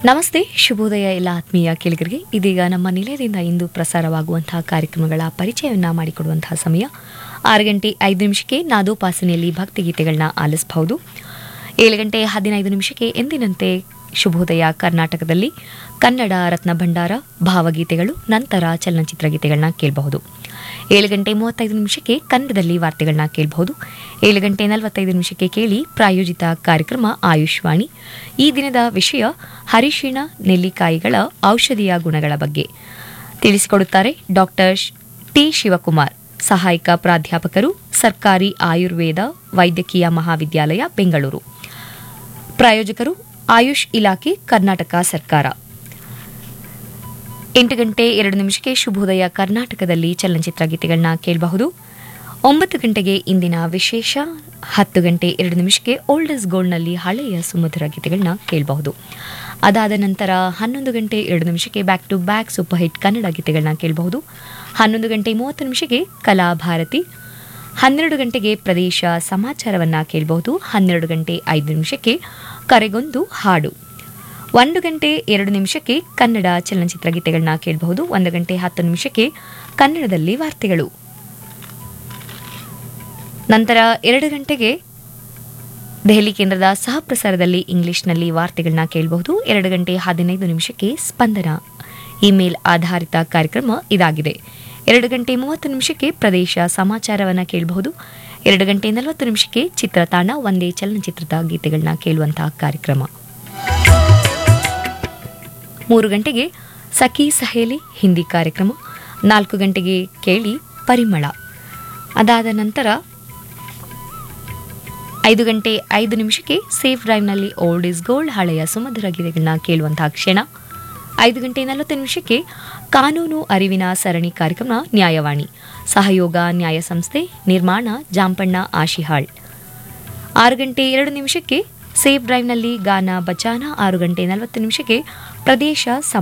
ನಮಸ್ತೆ ಶುಭೋದಯ ಎಲ್ಲ ಆತ್ಮೀಯ ಕೇಳಿಗರಿಗೆ ಇದೀಗ ನಮ್ಮ ನಿಲಯದಿಂದ ಇಂದು ಪ್ರಸಾರವಾಗುವಂತಹ ಕಾರ್ಯಕ್ರಮಗಳ ಪರಿಚಯವನ್ನು ಮಾಡಿಕೊಡುವಂತಹ ಸಮಯ ಆರು ಗಂಟೆ ಐದು ನಿಮಿಷಕ್ಕೆ ನಾದೋಪಾಸನೆಯಲ್ಲಿ ಭಕ್ತಿಗೀತೆಗಳನ್ನ ಆಲಿಸಬಹುದು ಏಳು ಗಂಟೆ ಹದಿನೈದು ನಿಮಿಷಕ್ಕೆ ಎಂದಿನಂತೆ ಶುಭೋದಯ ಕರ್ನಾಟಕದಲ್ಲಿ ಕನ್ನಡ ರತ್ನ ಭಂಡಾರ ಭಾವಗೀತೆಗಳು ನಂತರ ಚಲನಚಿತ್ರ ಗೀತೆಗಳನ್ನ ಕೇಳಬಹುದು ಏಳು ಗಂಟೆ ಮೂವತ್ತೈದು ನಿಮಿಷಕ್ಕೆ ಕನ್ನಡದಲ್ಲಿ ವಾರ್ತೆಗಳನ್ನ ಕೇಳಬಹುದು ಏಳು ಗಂಟೆ ನಲವತ್ತೈದು ನಿಮಿಷಕ್ಕೆ ಕೇಳಿ ಪ್ರಾಯೋಜಿತ ಕಾರ್ಯಕ್ರಮ ಆಯುಷ್ವಾಣಿ ಈ ದಿನದ ವಿಷಯ ಹರಿಶಿಣ ನೆಲ್ಲಿಕಾಯಿಗಳ ಔಷಧೀಯ ಗುಣಗಳ ಬಗ್ಗೆ ತಿಳಿಸಿಕೊಡುತ್ತಾರೆ ಡಾಕ್ಟರ್ ಟಿ ಶಿವಕುಮಾರ್ ಸಹಾಯಕ ಪ್ರಾಧ್ಯಾಪಕರು ಸರ್ಕಾರಿ ಆಯುರ್ವೇದ ವೈದ್ಯಕೀಯ ಮಹಾವಿದ್ಯಾಲಯ ಬೆಂಗಳೂರು ಪ್ರಾಯೋಜಕರು ಆಯುಷ್ ಇಲಾಖೆ ಕರ್ನಾಟಕ ಸರ್ಕಾರ ಎಂಟು ಗಂಟೆ ಎರಡು ನಿಮಿಷಕ್ಕೆ ಶುಭೋದಯ ಕರ್ನಾಟಕದಲ್ಲಿ ಚಲನಚಿತ್ರ ಗೀತೆಗಳನ್ನ ಕೇಳಬಹುದು ಒಂಬತ್ತು ಗಂಟೆಗೆ ಇಂದಿನ ವಿಶೇಷ ಹತ್ತು ಗಂಟೆ ಎರಡು ನಿಮಿಷಕ್ಕೆ ಓಲ್ಡ್ ಇಸ್ ಗೋಲ್ಡ್ನಲ್ಲಿ ಹಳೆಯ ಸುಮಧುರ ಗೀತೆಗಳನ್ನ ಕೇಳಬಹುದು ಅದಾದ ನಂತರ ಹನ್ನೊಂದು ಗಂಟೆ ಎರಡು ನಿಮಿಷಕ್ಕೆ back to back super hit Kannada ಗೀತೆಗಳನ್ನ ಕೇಳಬಹುದು ಹನ್ನೊಂದು ಗಂಟೆ ಮೂವತ್ತು ನಿಮಿಷಕ್ಕೆ ಕಲಾಭಾರತಿ ಹನ್ನೆರಡು ಗಂಟೆಗೆ ಪ್ರದೇಶ ಸಮಾಚಾರವನ್ನ ಕೇಳಬಹುದು ಹನ್ನೆರಡು ಗಂಟೆ ಐದು ನಿಮಿಷಕ್ಕೆ ಕರೆಗೊಂದು ಹಾಡು ಒಂದು ಗಂಟೆ ಎರಡು ನಿಮಿಷಕ್ಕೆ ಕನ್ನಡ ಚಲನಚಿತ್ರ ಗೀತೆಗಳನ್ನ ಕೇಳಬಹುದು ಒಂದು ಗಂಟೆ ಹತ್ತು ನಿಮಿಷಕ್ಕೆ ಕನ್ನಡದಲ್ಲಿ ವಾರ್ತೆಗಳು ನಂತರ ಎರಡು ಗಂಟೆಗೆ ದೆಹಲಿ ಕೇಂದ್ರದ ಸಹ ಪ್ರಸಾರದಲ್ಲಿ ಇಂಗ್ಲಿಷ್ನಲ್ಲಿ ವಾರ್ತೆಗಳನ್ನ ಕೇಳಬಹುದು ಎರಡು ಗಂಟೆ ಹದಿನೈದು ನಿಮಿಷಕ್ಕೆ ಸ್ಪಂದನ ಇಮೇಲ್ ಆಧಾರಿತ ಕಾರ್ಯಕ್ರಮ ಇದಾಗಿದೆ ಎರಡು ಗಂಟೆ ಮೂವತ್ತು ನಿಮಿಷಕ್ಕೆ ಪ್ರದೇಶ ಸಮಾಚಾರವನ್ನು ಕೇಳಬಹುದು ಎರಡು ಗಂಟೆ ನಲವತ್ತು ನಿಮಿಷಕ್ಕೆ ಚಿತ್ರತಾಣ ಒಂದೇ ಚಲನಚಿತ್ರದ ಗೀತೆಗಳನ್ನ ಕೇಳುವಂತಹ ಕಾರ್ಯಕ್ರಮ ಮೂರು ಗಂಟೆಗೆ ಸಖಿ ಸಹೇಲಿ ಹಿಂದಿ ಕಾರ್ಯಕ್ರಮ ನಾಲ್ಕು ಗಂಟೆಗೆ ಕೇಳಿ ಪರಿಮಳ ಅದಾದ ನಂತರ ಐದು ಗಂಟೆ ಐದು ನಿಮಿಷಕ್ಕೆ ಸೇಫ್ ಡ್ರೈವ್ನಲ್ಲಿ ಓಲ್ಡ್ ಇಸ್ ಗೋಲ್ಡ್ ಹಳೆಯ ಸುಮಧುರ ಗೀತೆಗಳನ್ನ ಕೇಳುವಂತಹ ಕ್ಷಣ ಐದು ಗಂಟೆ ನಲವತ್ತು ನಿಮಿಷಕ್ಕೆ ಕಾನೂನು ಅರಿವಿನ ಸರಣಿ ಕಾರ್ಯಕ್ರಮ ನ್ಯಾಯವಾಣಿ ಸಹಯೋಗ ನ್ಯಾಯ ಸಂಸ್ಥೆ ನಿರ್ಮಾಣ ಜಾಂಪಣ್ಣ ಆಶಿಹಾಳ್ ಆರು ಗಂಟೆ ಎರಡು ನಿಮಿಷಕ್ಕೆ ಸೇಫ್ ಡ್ರೈವ್ನಲ್ಲಿ ಗಾನ ಬಚಾನ ಆರು ಗಂಟೆ ನಲವತ್ತು ನಿಮಿಷಕ್ಕೆ ಪ್ರದೇಶ